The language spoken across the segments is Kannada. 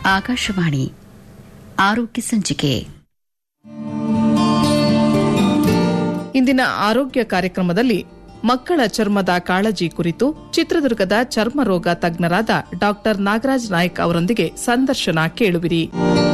ಆಕಾಶವಾಣಿ ಆರೋಗ್ಯ ಸಂಚಿಕೆ ಇಂದಿನ ಆರೋಗ್ಯ ಕಾರ್ಯಕ್ರಮದಲ್ಲಿ ಮಕ್ಕಳ ಚರ್ಮದ ಕಾಳಜಿ ಕುರಿತು ಚಿತ್ರದುರ್ಗದ ಚರ್ಮ ರೋಗ ತಜ್ಞರಾದ ಡಾಕ್ಟರ್ ನಾಗರಾಜ್ ನಾಯ್ಕ್ ಅವರೊಂದಿಗೆ ಸಂದರ್ಶನ ಕೇಳುವಿರಿ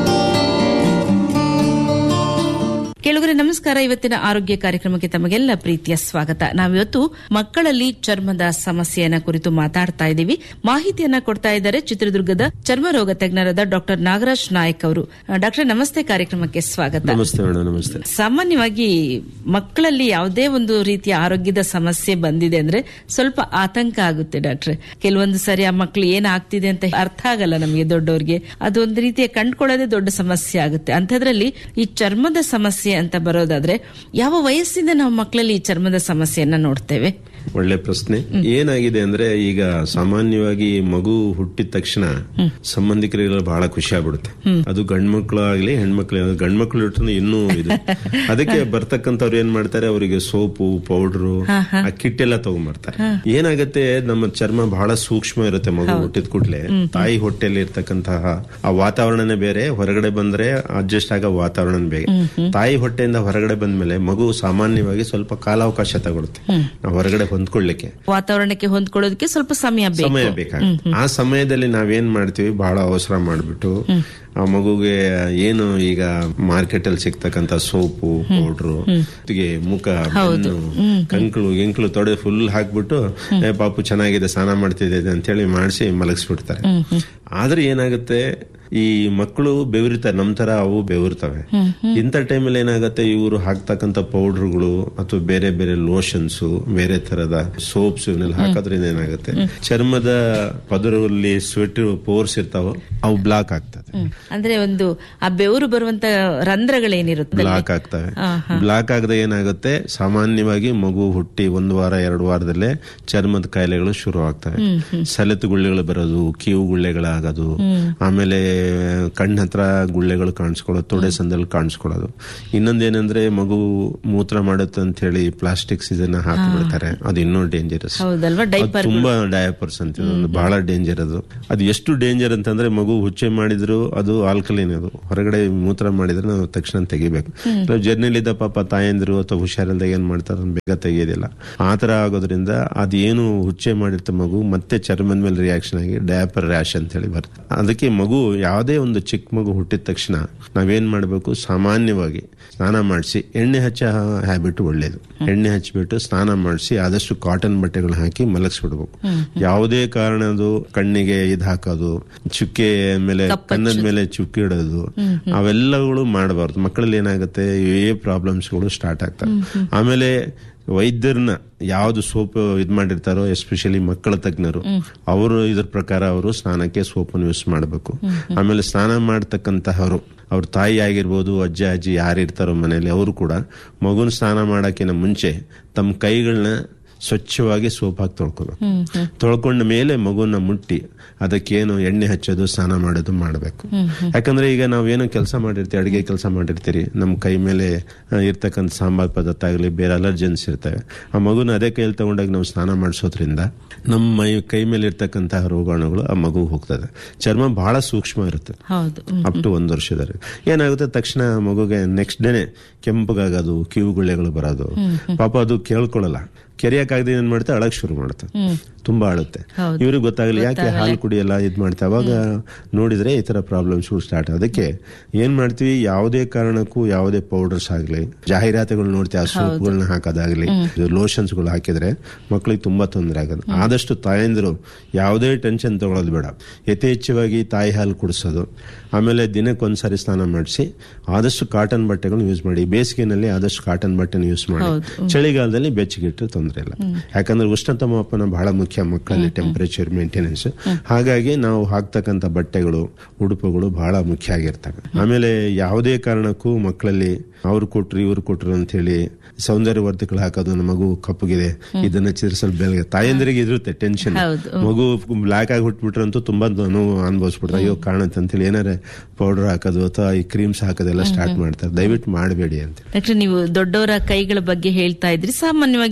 ಕೇಳುಗರೆ ನಮಸ್ಕಾರ ಇವತ್ತಿನ ಆರೋಗ್ಯ ಕಾರ್ಯಕ್ರಮಕ್ಕೆ ತಮಗೆಲ್ಲ ಪ್ರೀತಿಯ ಸ್ವಾಗತ ನಾವಿವತ್ತು ಮಕ್ಕಳಲ್ಲಿ ಚರ್ಮದ ಸಮಸ್ಯೆಯನ್ನ ಕುರಿತು ಮಾತಾಡ್ತಾ ಇದ್ದೀವಿ ಮಾಹಿತಿಯನ್ನ ಕೊಡ್ತಾ ಇದ್ದಾರೆ ಚಿತ್ರದುರ್ಗದ ಚರ್ಮ ರೋಗ ತಜ್ಞರಾದ ಡಾಕ್ಟರ್ ನಾಗರಾಜ್ ನಾಯಕ್ ಅವರು ಡಾಕ್ಟರ್ ನಮಸ್ತೆ ಕಾರ್ಯಕ್ರಮಕ್ಕೆ ಸ್ವಾಗತ ನಮಸ್ತೆ ಮೇಡಮ್ ನಮಸ್ತೆ ಸಾಮಾನ್ಯವಾಗಿ ಮಕ್ಕಳಲ್ಲಿ ಯಾವುದೇ ಒಂದು ರೀತಿಯ ಆರೋಗ್ಯದ ಸಮಸ್ಯೆ ಬಂದಿದೆ ಅಂದ್ರೆ ಸ್ವಲ್ಪ ಆತಂಕ ಆಗುತ್ತೆ ಡಾಕ್ಟ್ರೆ ಕೆಲವೊಂದು ಸರಿ ಆ ಮಕ್ಕಳು ಏನಾಗ್ತಿದೆ ಅಂತ ಅರ್ಥ ಆಗಲ್ಲ ನಮಗೆ ದೊಡ್ಡವರಿಗೆ ಅದೊಂದು ರೀತಿಯ ಕಂಡ್ಕೊಳ್ಳೋದೇ ದೊಡ್ಡ ಸಮಸ್ಯೆ ಆಗುತ್ತೆ ಅಂಥದ್ರಲ್ಲಿ ಈ ಚರ್ಮದ ಸಮಸ್ಯೆ ಅಂತ ಬರೋದಾದ್ರೆ ಯಾವ ವಯಸ್ಸಿಂದ ನಾವು ಮಕ್ಕಳಲ್ಲಿ ಈ ಚರ್ಮದ ಸಮಸ್ಯೆಯನ್ನ ನೋಡ್ತೇವೆ ಒಳ್ಳೆ ಪ್ರಶ್ನೆ ಏನಾಗಿದೆ ಅಂದ್ರೆ ಈಗ ಸಾಮಾನ್ಯವಾಗಿ ಮಗು ಹುಟ್ಟಿದ ತಕ್ಷಣ ಸಂಬಂಧಿಕರಿಗೆಲ್ಲ ಬಹಳ ಖುಷಿ ಆಗ್ಬಿಡುತ್ತೆ ಅದು ಗಂಡ್ಮಕ್ಳು ಆಗ್ಲಿ ಹೆಣ್ಮಕ್ಳು ಆಗ್ಲಿ ಗಂಡ್ಮಕ್ಳು ಇಟ್ಟರೆ ಇನ್ನೂ ಇದು ಅದಕ್ಕೆ ಬರ್ತಕ್ಕಂಥವ್ರು ಏನ್ ಮಾಡ್ತಾರೆ ಅವರಿಗೆ ಸೋಪು ಪೌಡ್ರು ಆ ಕಿಟ್ ಎಲ್ಲ ತಗೊಂಡ್ಬರ್ತಾರೆ ಏನಾಗತ್ತೆ ನಮ್ಮ ಚರ್ಮ ಬಹಳ ಸೂಕ್ಷ್ಮ ಇರುತ್ತೆ ಮಗು ಹುಟ್ಟಿದ ಕೂಡಲೇ ತಾಯಿ ಹೊಟ್ಟೆಯಲ್ಲಿ ಇರ್ತಕ್ಕಂತಹ ಆ ವಾತಾವರಣನೇ ಬೇರೆ ಹೊರಗಡೆ ಬಂದ್ರೆ ಅಡ್ಜಸ್ಟ್ ಆಗೋ ವಾತಾವರಣ ಬೇರೆ ತಾಯಿ ಹೊಟ್ಟೆಯಿಂದ ಹೊರಗಡೆ ಬಂದ್ಮೇಲೆ ಮಗು ಸಾಮಾನ್ಯವಾಗಿ ಸ್ವಲ್ಪ ಕಾಲಾವಕಾಶ ತಗೊಳುತ್ತೆ ನಾವು ಹೊರಗಡೆ ಹೊಂದ್ಕೊಳ್ಳಿಕ್ಕೆ ವಾತಾವರಣಕ್ಕೆ ಹೊಂದ್ಕೊಳ್ಳೋದಕ್ಕೆ ಸ್ವಲ್ಪ ಸಮಯ ಸಮಯ ಬೇಕು ಬೇಕಾಗುತ್ತೆ ಆ ಸಮಯದಲ್ಲಿ ನಾವೇನ್ ಮಾಡ್ತೀವಿ ಬಹಳ ಅವಸರ ಮಾಡ್ಬಿಟ್ಟು ಆ ಮಗುಗೆ ಏನು ಈಗ ಮಾರ್ಕೆಟ್ ಅಲ್ಲಿ ಸಿಗ್ತಕ್ಕಂತ ಸೋಪು ಪೌಡ್ರು ಜೊತೆಗೆ ಮುಖ ಬೆನ್ನು ಕಂಕ್ಳು ಗಿಂಕ್ಳು ತೊಡೆ ಫುಲ್ ಹಾಕ್ಬಿಟ್ಟು ಏ ಪಾಪು ಚೆನ್ನಾಗಿದೆ ಸ್ನಾನ ಮಾಡ್ತಿದೆ ಅಂತ ಹೇಳಿ ಮಾಡಿಸಿ ಮಲಗಿಸ್ಬಿಡ್ತಾರೆ ಆದ್ರೆ ಏನಾಗುತ್ತೆ ಈ ಮಕ್ಕಳು ಬೆವರಿತಾರೆ ನಮ್ ತರ ಅವು ಬೆವರ್ತವೆ ಇಂಥ ಟೈಮಲ್ಲಿ ಏನಾಗುತ್ತೆ ಇವರು ಹಾಕ್ತಕ್ಕಂತ ಪೌಡರ್ಗಳು ಅಥವಾ ಬೇರೆ ಬೇರೆ ಲೋಷನ್ಸ್ ಬೇರೆ ತರದ ಸೋಪ್ಸ್ ಇವನ್ನೆಲ್ಲ ಹಾಕೋದ್ರಿಂದ ಏನಾಗುತ್ತೆ ಚರ್ಮದ ಪದರಲ್ಲಿ ಸ್ವೆಟ್ ಪೋರ್ಸ್ ಇರ್ತಾವ ಅವು ಬ್ಲಾಕ್ ಆಗ್ತದೆ ಅಂದ್ರೆ ಒಂದು ಆ ಬೆವರು ಬರುವಂತ ರಂಧ್ರಗಳೇನಿರುತ್ತೆ ಬ್ಲಾಕ್ ಆಗ್ತವೆ ಬ್ಲಾಕ್ ಆಗದೆ ಏನಾಗುತ್ತೆ ಸಾಮಾನ್ಯವಾಗಿ ಮಗು ಹುಟ್ಟಿ ಒಂದು ವಾರ ಎರಡು ವಾರದಲ್ಲೇ ಚರ್ಮದ ಕಾಯಿಲೆಗಳು ಶುರು ಆಗ್ತವೆ ಸೆಲೆತು ಗುಳ್ಳೆಗಳು ಬರೋದು ಕಿವು ಗುಳ್ಳೆಗಳಾಗೋದು ಆಮೇಲೆ ಕಣ್ಣ ಹತ್ರ ಗುಳ್ಳೆಗಳು ಕಾಣಿಸ್ಕೊಳ್ಳೋದು ತೊಡೆ ಸಂದಲ್ಲಿ ಕಾಣಿಸ್ಕೊಳ್ಳೋದು ಇನ್ನೊಂದೇನಂದ್ರೆ ಮಗು ಮೂತ್ರ ಮಾಡುತ್ತೆ ಅಂತ ಹೇಳಿ ಪ್ಲಾಸ್ಟಿಕ್ಸ್ ಇದನ್ನ ಹಾಕಿ ಬಿಡ್ತಾರೆ ಅದು ಇನ್ನೂ ಡೇಂಜರಸ್ ಹೌದಲ್ವಾ ಅದು ಡೈಪರ್ ತುಂಬಾ ಡಯಾಪರ್ಸ್ ಅಂತ ಅದು ಬಹಳ ಡೇಂಜರ್ ಅದು ಅದು ಎಷ್ಟು ಡೇಂಜರ್ ಅಂತಂದ್ರೆ ಮಗು ಹುಚ್ಚೆ ಮಾಡಿದ್ರು ಅದು ಆಲ್ಕಲೈನ್ ಅದು ಹೊರಗಡೆ ಮೂತ್ರ ಮಾಡಿದ್ರೆ ನಾವು ತಕ್ಷಣ ತೆಗಿಬೇಕು ನಾವು ಜರ್ನಿಲಿದ್ದ ಪಾಪ ತಾಯಂದಿರು ಅಥವಾ ಹುಷಾರಿಲ್ದಾಗ ಏನ್ ಮಾಡ್ತಾರೆ ಅದನ್ನ ಬೇಗ ತೆಗಿಯೋದಿಲ್ಲ ಆ ತರ ಆಗೋದ್ರಿಂದ ಅದೇನು ಹುಚ್ಚೆ ಮಾಡಿರ್ತ ಮಗು ಮತ್ತೆ ಚರ್ಮದ ಮೇಲೆ ರಿಯಾಕ್ಷನ್ ಆಗಿ ಡಯಾಪರ್ ರ್ಯಾಶ್ ಅಂತ ಹೇಳಿ ಬರುತ್ತೆ ಅದಕ್ಕೆ ಮಗು ಯಾವುದೇ ಒಂದು ಚಿಕ್ಕ ಮಗು ಹುಟ್ಟಿದ ತಕ್ಷಣ ನಾವೇನ್ ಮಾಡಬೇಕು ಸಾಮಾನ್ಯವಾಗಿ ಸ್ನಾನ ಮಾಡಿಸಿ ಎಣ್ಣೆ ಹಚ್ಚ ಹ್ಯಾಬಿಟ್ ಒಳ್ಳೇದು ಎಣ್ಣೆ ಹಚ್ಚಿಬಿಟ್ಟು ಸ್ನಾನ ಮಾಡಿಸಿ ಆದಷ್ಟು ಕಾಟನ್ ಬಟ್ಟೆಗಳು ಹಾಕಿ ಮಲಗಿಸ್ಬಿಡ್ಬೇಕು ಯಾವುದೇ ಕಾರಣದು ಕಣ್ಣಿಗೆ ಇದ್ ಹಾಕೋದು ಚುಕ್ಕೆ ಮೇಲೆ ಕನ್ನದ ಮೇಲೆ ಚುಕ್ಕಿ ಇಡೋದು ಅವೆಲ್ಲಗಳು ಮಾಡಬಾರ್ದು ಮಕ್ಕಳಲ್ಲಿ ಏನಾಗುತ್ತೆ ಇವೇ ಪ್ರಾಬ್ಲಮ್ಸ್ಗಳು ಸ್ಟಾರ್ಟ್ ಆಗ್ತವೆ ಆಮೇಲೆ ವೈದ್ಯರನ್ನ ಯಾವ್ದು ಸೋಪ್ ಇದ್ ಮಾಡಿರ್ತಾರೋ ಎಸ್ಪೆಷಲಿ ಮಕ್ಕಳ ತಜ್ಞರು ಅವರು ಇದ್ರ ಪ್ರಕಾರ ಅವರು ಸ್ನಾನಕ್ಕೆ ಸೋಪನ್ನು ಯೂಸ್ ಮಾಡಬೇಕು ಆಮೇಲೆ ಸ್ನಾನ ಮಾಡ್ತಕ್ಕಂತಹವರು ಅವ್ರ ತಾಯಿ ಆಗಿರ್ಬೋದು ಅಜ್ಜ ಅಜ್ಜಿ ಯಾರಿರ್ತಾರೋ ಮನೆಯಲ್ಲಿ ಅವರು ಕೂಡ ಮಗುನ ಸ್ನಾನ ಮಾಡಕ್ಕಿಂತ ಮುಂಚೆ ತಮ್ಮ ಕೈಗಳನ್ನ ಸ್ವಚ್ಛವಾಗಿ ಸೋಪ್ ಹಾಕಿ ತೊಳ್ಕೊಬೇಕು ತೊಳ್ಕೊಂಡ ಮೇಲೆ ಮಗುನ ಮುಟ್ಟಿ ಅದಕ್ಕೇನು ಎಣ್ಣೆ ಹಚ್ಚೋದು ಸ್ನಾನ ಮಾಡೋದು ಮಾಡಬೇಕು ಯಾಕಂದ್ರೆ ಈಗ ನಾವೇನೋ ಕೆಲಸ ಮಾಡಿರ್ತೀವಿ ಅಡಿಗೆ ಕೆಲಸ ಮಾಡಿರ್ತೀರಿ ನಮ್ಮ ಕೈ ಮೇಲೆ ಆ, ಇರ್ತಕ್ಕಂಥ ಸಾಂಬಾರ್ ಪದಾರ್ಥ ಆಗಲಿ ಬೇರೆ ಅಲರ್ಜೆನ್ಸ್ ಇರ್ತವೆ ಆ ಮಗುನ ಅದೇ ಕೈಯಲ್ಲಿ ತಗೊಂಡಾಗ ನಾವು ಸ್ನಾನ ಮಾಡಿಸೋದ್ರಿಂದ ನಮ್ಮ ಮೈ ಕೈ ಮೇಲೆ ಇರ್ತಕ್ಕಂತಹ ರೋಗಾಣುಗಳು ಆ ಮಗು ಹೋಗ್ತದೆ ಚರ್ಮ ಬಹಳ ಸೂಕ್ಷ್ಮ ಇರುತ್ತೆ ಹೌದು ಅಪ್ ಟು ಒಂದು ವರ್ಷದವರೆಗೆ ಏನಾಗುತ್ತೆ ತಕ್ಷಣ ಮಗುಗೆ ನೆಕ್ಸ್ಟ್ ಡೇನೆ ಕೆಂಪಗಾಗೋದು ಕಿವು ಗುಳ್ಳೆಗಳು ಬರೋದು ಪಾಪ ಅದು ಕೇಳ್ಕೊಳ್ಳಲ್ಲ ಕೆರೆಯಕ್ಕಾಗದೆ ಏನ್ ಮಾಡುತ್ತೆ ಅಳಕ್ ಶುರು ಮಾಡುತ್ತೆ ತುಂಬಾ ಅಳುತ್ತೆ ಇವ್ರಿಗೆ ಗೊತ್ತಾಗಲಿ ಯಾಕೆ ಹಾಲು ಕುಡಿಯಲ್ಲ ಇದ್ ಮಾಡ್ತೆ ಅವಾಗ ನೋಡಿದ್ರೆ ಈ ತರ ಪ್ರಾಬ್ಲಮ್ಸ್ ಸ್ಟಾರ್ಟ್ ಅದಕ್ಕೆ ಏನ್ ಮಾಡ್ತೀವಿ ಯಾವುದೇ ಕಾರಣಕ್ಕೂ ಯಾವುದೇ ಪೌಡರ್ಸ್ ಆಗ್ಲಿ ಜಾಹೀರಾತುಗಳು ನೋಡ್ತೀವಿ ಆ ಸೋಪ್ಗಳನ್ನ ಹಾಕೋದಾಗ್ಲಿ ಲೋಷನ್ಸ್ ಗಳು ಹಾಕಿದ್ರೆ ಮಕ್ಕಳಿಗೆ ತುಂಬಾ ತೊಂದರೆ ಆಗೋದು ಆದಷ್ಟು ತಾಯಂದಿರು ಯಾವುದೇ ಟೆನ್ಷನ್ ತಗೊಳ್ಳೋದು ಬೇಡ ಯಥೇಚ್ಛವಾಗಿ ತಾಯಿ ಹಾಲು ಕುಡಿಸೋದು ಆಮೇಲೆ ದಿನಕ್ಕೆ ಒಂದ್ಸಾರಿ ಸ್ನಾನ ಮಾಡಿಸಿ ಆದಷ್ಟು ಕಾಟನ್ ಬಟ್ಟೆಗಳನ್ನ ಯೂಸ್ ಮಾಡಿ ಬೇಸಿಗೆನಲ್ಲಿ ಆದಷ್ಟು ಕಾಟನ್ ಬಟ್ಟೆನ ಯೂಸ್ ಮಾಡಿ ಚಳಿಗಾಲದಲ್ಲಿ ಬೆಚ್ಚಗಿಟ್ಟರೆ ತೊಂದರೆ ಇಲ್ಲ ಯಾಕಂದ್ರೆ ಉಷ್ಣತಾಮಾಪನ ಬಹಳ ಮುಖ್ಯ ಮಕ್ಕಳಲ್ಲಿ ಟೆಂಪರೇಚರ್ ಮೇಂಟೆನೆನ್ಸ್ ಹಾಗಾಗಿ ನಾವು ಹಾಕ್ತಕ್ಕಂಥ ಬಟ್ಟೆಗಳು ಉಡುಪುಗಳು ಬಹಳ ಮುಖ್ಯ ಆಗಿರ್ತವೆ ಆಮೇಲೆ ಯಾವುದೇ ಕಾರಣಕ್ಕೂ ಮಕ್ಕಳಲ್ಲಿ ಅವ್ರು ಕೊಟ್ರು ಇವ್ರು ಕೊಟ್ರು ಅಂತ ಹೇಳಿ ಸೌಂದರ್ಯವರ್ಧಕಗಳು ಹಾಕೋದು ನಮ್ಮ ಮಗು ಕಪ್ಪಗಿದೆ ಇದನ್ನ ಚಿರ್ಸಲ್ ಬೆಳಗ್ಗೆ ತಾಯಂದಿರಿಗೆ ಇರುತ್ತೆ ಟೆನ್ಷನ್ ಮಗು ಬ್ಲಾಕ್ ಆಗಿ ಹುಟ್ಬಿಟ್ರಂತೂ ತುಂಬಾ ನೋವು ಅನುಭವಿಸ್ಬಿಡ್ತಾರೆ ಅಯ್ಯೋ ಕಾಣುತ್ತೆ ಅಂತೇಳಿ ಏನಾರ ಪೌಡರ್ ಹಾಕೋದು ಅಥವಾ ಈ ಕ್ರೀಮ್ಸ್ ಹಾಕೋದೆಲ್ಲ ಸ್ಟಾರ್ಟ್ ಮಾಡ್ತಾರೆ ದಯವಿಟ್ಟು ಮಾಡಬೇಡಿ ಅಂತ ಡಾಕ್ಟರ್ ನೀವು ದೊಡ್ಡವರ ಕೈಗಳ ಬಗ್ಗೆ ಹೇಳ್ತಾ ಇದ್ರಿ ಸಾಮಾನ್ಯವಾಗಿ ಮಕ್ಕಳಿಗೆ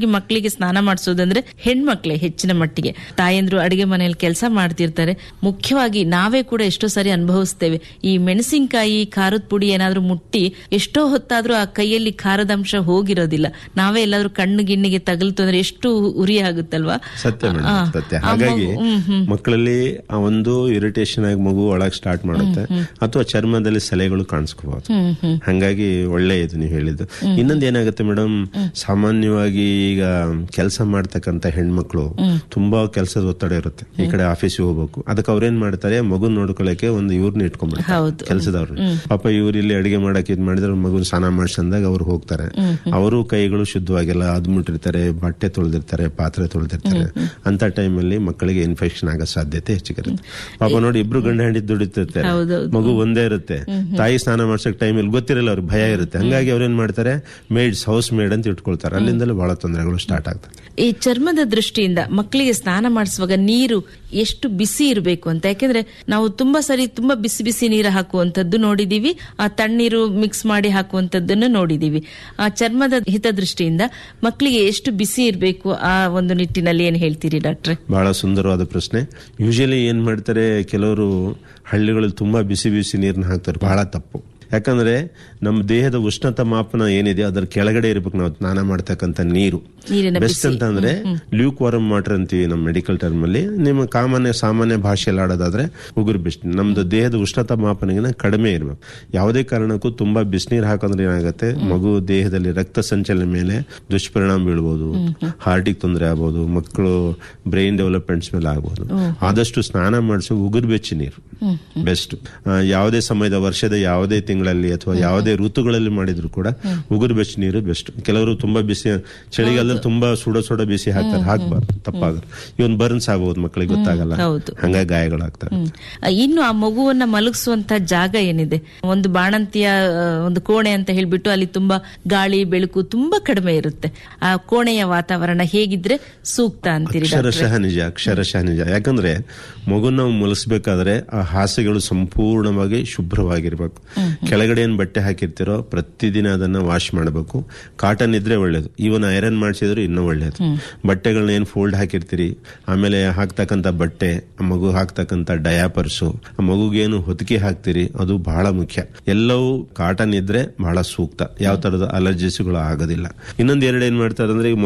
ಮಕ್ಕಳಿಗೆ ಸ್ನಾನ ಮಾಡಿಸೋದಂದ್ರೆ ಹೆಣ್ಮಕ್ಳೇ ಹೆಚ್ಚಿನ ಮಟ್ಟಿಗೆ ತಾಯಂದ್ರು ಅಡಿಗೆ ಮನೆಯಲ್ಲಿ ಕೆಲಸ ಮಾಡ್ತಿರ್ತಾರೆ ಮುಖ್ಯವಾಗಿ ನಾವೇ ಕೂಡ ಎಷ್ಟೋ ಸಾರಿ ಅನುಭವಿಸ್ತೇವೆ ಈ ಮೆಣಸಿನಕಾಯಿ ಖಾರದ ಪುಡಿ ಏನಾದ್ರೂ ಮುಟ್ಟಿ ಎಷ್ಟೋ ಹೊತ್ತಾದ್ರೂ ಆ ಕೈಯಲ್ಲಿ ಖಾರದ ಅಂಶ ಹೋಗಿರೋದಿಲ್ಲ ನಾವೇ ಎಲ್ಲಾದ್ರೂ ಕಣ್ಣು ಗಿಣ್ಣಿಗೆ ತಗಲ್ತು ಅಂದ್ರೆ ಎಷ್ಟು ಉರಿ ಆಗುತ್ತಲ್ವಾ ಸತ್ಯ ಆ, ಮೇಡಮ್ ಸತ್ಯ ಆ ಹಾಗಾಗಿ ಮಗು- ಹ್ಮ್, ಹ್ಮ್. ಮಕ್ಕಳಲ್ಲಿ ಆ ಒಂದು ಇರಿಟೇಷನ್ ಆಗಿ ಮಗು ಒಳಗ್ ಸ್ಟಾರ್ಟ್ ಮಾಡುತ್ತೆ ಅಥವಾ ಚರ್ಮದಲ್ಲಿ ಸೆಲೆಗಳು ಕಾಣಿಸ್ಕೋಬಹುದು ಹಂಗಾಗಿ ಒಳ್ಳೆ ಇದು ನೀವು ಹೇಳಿದ್ದು ಇನ್ನೊಂದು ಏನಾಗುತ್ತೆ ಮೇಡಮ್ ಸಾಮಾನ್ಯವಾಗಿ ಈಗ ಕೆಲಸ ಮಾಡ್ತಕ್ಕಂತ ಹೆಣ್ಮಕ್ಳು ತುಂಬಾ ಕೆಲಸದ ಒತ್ತಡ ಇರುತ್ತೆ ಈ ಕಡೆ ಆಫೀಸಿಗೆ ಹೋಗ್ಬೇಕು ಅದಕ್ಕೆ ಅವ್ರೇನ್ ಮಾಡ್ತಾರೆ ಮಗು ನೋಡ್ಕೊಳ್ಳಕ್ಕೆ ಒಂದು ಇವ್ರನ್ನ ಇಟ್ಕೊಂಡ್ಬಿಡ್ತಾರೆ ಹೌದು. ಕೆಲಸದವ್ರು ಪಾಪ ಇವ್ರು ಇಲ್ಲಿ ಅಡಿಗೆ ಮಾಡಕ್ ಇದ್ ಮಾಡಿದ್ರೆ ಮಗು ಸ್ನಾನ ಮಾಡ್ಸಂದಾಗ ಅವ್ರು ಹೋಗ್ತಾರೆ ಅವರು ಕೈಗಳು ಶುದ್ಧವಾಗಿಲ್ಲ ಅದ್ ಮುಟ್ಟಿರ್ತಾರೆ ಬಟ್ಟೆ ತೊಳೆದಿರ್ತಾರೆ ಪಾತ್ರೆ ತೊಳೆದಿರ್ತಾರೆ ಅಂತ ಟೈಮಲ್ಲಿ ಮಕ್ಕಳಿಗೆ ಇನ್ಫೆಕ್ಷನ್ ಆಗೋ ಸಾಧ್ಯತೆ ಹೆಚ್ಚಿಗಿರುತ್ತೆ ಪಾಪ ನೋಡಿ ಇಬ್ರು ಗಂಡ ಹೆಂಡಿ ದುಡಿತಿರ್ತಾರೆ ಹೌದೌದು. ಮಗು ಒಂದೇ ಇರುತ್ತೆ ತಾಯಿ ಸ್ನಾನ ಮಾಡ್ಸಕ್ ಟೈಮ್ ಇಲ್ಲಿ ಗೊತ್ತಿರಲ್ಲ ಅವ್ರಿಗೆ ಭಯ ಇರುತ್ತೆ ಹಂಗಾಗಿ ಅವ್ರೇನ್ ಮಾಡ್ತಾರೆ ಮೇಡ್ಸ್ ಹೌಸ್ ಮೇಡ್ ಅಂತ ಇಟ್ಕೊಳ್ತಾರೆ ಅಲ್ಲಿಂದಲೇ ಬಹಳ ತೊಂದರೆಗಳು ಸ್ಟಾರ್ಟ್ ಆಗ್ತದೆ ಈ ಚರ್ಮದ ದೃಷ್ಟಿಯಿಂದ ಮಕ್ಕಳಿಗೆ ಸ್ನಾನ ಮಾಡಿಸುವಾಗ ನೀರು ಎಷ್ಟು ಬಿಸಿ ಇರಬೇಕು ಅಂತ ಯಾಕೆಂದ್ರೆ ನಾವು ತುಂಬಾ ಸರಿ ತುಂಬಾ ಬಿಸಿ ಬಿಸಿ ನೀರು ಹಾಕುವಂತದ್ದು ನೋಡಿದೀವಿ ಆ ತಣ್ಣೀರು ಮಿಕ್ಸ್ ಮಾಡಿ ಹಾಕುವಂತದ್ದನ್ನು ನೋಡಿದೀವಿ ಆ ಚರ್ಮದ ಹಿತದೃಷ್ಟಿಯಿಂದ ಮಕ್ಕಳಿಗೆ ಎಷ್ಟು ಬಿಸಿ ಇರಬೇಕು ಆ ಒಂದು ನಿಟ್ಟಿನಲ್ಲಿ ಏನ್ ಹೇಳ್ತೀರಿ ಡಾಕ್ಟ್ರೆ ಬಹಳ ಸುಂದರವಾದ ಪ್ರಶ್ನೆ ಯೂಶಲಿ ಏನ್ ಮಾಡ್ತಾರೆ ಕೆಲವರು ಹಳ್ಳಿಗಳಲ್ಲಿ ತುಂಬಾ ಬಿಸಿ ಬಿಸಿ ನೀರನ್ನ ಹಾಕ್ತಾರೆ ಬಹಳ ತಪ್ಪು ಯಾಕಂದ್ರೆ ನಮ್ಮ ದೇಹದ ಉಷ್ಣತಾ ಮಾಪನ ಏನಿದೆ ಅದರ ಕೆಳಗಡೆ ಇರ್ಬೇಕು ನಾವು ಸ್ನಾನ ಮಾಡ್ತಕ್ಕಂಥ ನೀರು ನೀರಿನ ಬೆಸ್ಟ್ ಅಂತ ಅಂದ್ರೆ ಲ್ಯೂಕ್ ವಾರಮ್ ವಾಟರ್ ಅಂತೀವಿ ನಮ್ಮ ಮೆಡಿಕಲ್ ಟರ್ಮ್ ಅಲ್ಲಿ ನಿಮ್ಮ ಕಾಮನ್ಯ ಸಾಮಾನ್ಯ ಭಾಷೆಯಲ್ಲಿ ಆಡೋದಾದ್ರೆ ಉಗುರು ಬೆಸ್ಟ್ ನಮ್ದು ದೇಹದ ಉಷ್ಣತಾ ಮಾಪನಗಿನ ಕಡಿಮೆ ಇರಬೇಕು ಯಾವುದೇ ಕಾರಣಕ್ಕೂ ತುಂಬಾ ಬಿಸಿನೀರು ಹಾಕೋದ್ರೆ ಏನಾಗುತ್ತೆ ಮಗು ದೇಹದಲ್ಲಿ ರಕ್ತ ಸಂಚಲನ ಮೇಲೆ ದುಷ್ಪರಿಣಾಮ ಬೀಳ್ಬೋದು ಹಾರ್ಟಿಗೆ ತೊಂದರೆ ಆಗ್ಬೋದು ಮಕ್ಕಳು ಬ್ರೈನ್ ಡೆವಲಪ್ಮೆಂಟ್ಸ್ ಮೇಲೆ ಆಗ್ಬೋದು ಆದಷ್ಟು ಸ್ನಾನ ಮಾಡಿಸೋ ಉಗುರು ಬೆಚ್ಚಿ ನೀರು ಬೆಸ್ಟ್ ಯಾವುದೇ ಸಮಯದ ವರ್ಷದ ಯಾವುದೇ ತಿಂಗಳಲ್ಲಿ ಅಥವಾ ಯಾವುದೇ ಋತುಗಳಲ್ಲಿ ಮಾಡಿದ್ರು ಕೂಡ ಉಗುರು ಬೆಚ್ಚ ನೀರು ಬೆಸ್ಟ್ ಕೆಲವರು ತುಂಬಾ ಬಿಸಿ ಚಳಿಗಾಲದಲ್ಲಿ ತುಂಬಾ ಸುಡ ಸುಡ ಬಿಸಿ ಹಾಕ್ತಾರೆ ಹಾಕ್ಬಾರ್ದು ತಪ್ಪಾಗುತ್ತೆ ಇವನ್ ಬರ್ನ್ಸ್ ಆಗ್ಬೋದು ಮಕ್ಕಳಿಗೆ ಗೊತ್ತಾಗಲ್ಲ ಹೌದು. ಹಂಗಾಗಿ ಗಾಯಗಳಾಗ್ತವೆ ಹ್ಮ್. ಆ, ಇನ್ನು ಆ ಮಗುವನ್ನ ಮಲಗಿಸುವಂತ ಜಾಗ ಏನಿದೆ ಒಂದು ಬಾಣಂತಿಯ ಆ, ಒಂದು ಕೋಣೆ ಅಂತ ಹೇಳ್ಬಿಟ್ಟು ಅಲ್ಲಿ ತುಂಬಾ ಗಾಳಿ ಬೆಳಕು ತುಂಬಾ ಕಡಿಮೆ ಇರುತ್ತೆ ಆ ಕೋಣೆಯ ವಾತಾವರಣ ಹೇಗಿದ್ರೆ ಸೂಕ್ತ ಅಂತೀರಿ ಡಾಕ್ಟ್ರೆ? ಅಕ್ಷರಶಃ ನಿಜ ಅಕ್ಷರಶಃ ನಿಜ ಯಾಕಂದ್ರೆ ಮಗು ನಾವು ಮುಲಿಸ್ಬೇಕಾದ್ರೆ ಆ ಹಾಸಿಗೆಗಳು ಸಂಪೂರ್ಣವಾಗಿ ಶುಭ್ರವಾಗಿರ್ಬೇಕು ಕೆಳಗಡೆ ಏನ್ ಬಟ್ಟೆ ಹಾಕಿರ್ತೀರೋ ಪ್ರತಿದಿನ ಅದನ್ನ ವಾಶ್ ಮಾಡಬೇಕು ಕಾಟನ್ ಇದ್ರೆ ಒಳ್ಳೇದು ಇವನ್ ಐರನ್ ಮಾಡಿಸಿದ್ರು ಇನ್ನೂ ಒಳ್ಳೇದು ಬಟ್ಟೆಗಳನ್ನ ಏನ್ ಫೋಲ್ಡ್ ಹಾಕಿರ್ತೀರಿ ಆಮೇಲೆ ಹಾಕ್ತಕ್ಕಂತ ಬಟ್ಟೆ ಆ ಮಗು ಹಾಕ್ತಕ್ಕಂತ ಡಯಾಪರ್ಸು ಆ ಮಗುಗೇನು ಹೊತ್ತಿಗೆ ಹಾಕ್ತೀರಿ ಅದು ಬಹಳ ಮುಖ್ಯ ಎಲ್ಲವೂ ಕಾಟನ್ ಇದ್ರೆ ಬಹಳ ಸೂಕ್ತ ಯಾವ ತರದ ಅಲರ್ಜಿಸ್ಗಳು ಆಗೋದಿಲ್ಲ ಇನ್ನೊಂದ್ ಎರಡು ಏನ್ ಮಾಡ್ತಾರೆ ಅಂದ್ರೆ ಈಗ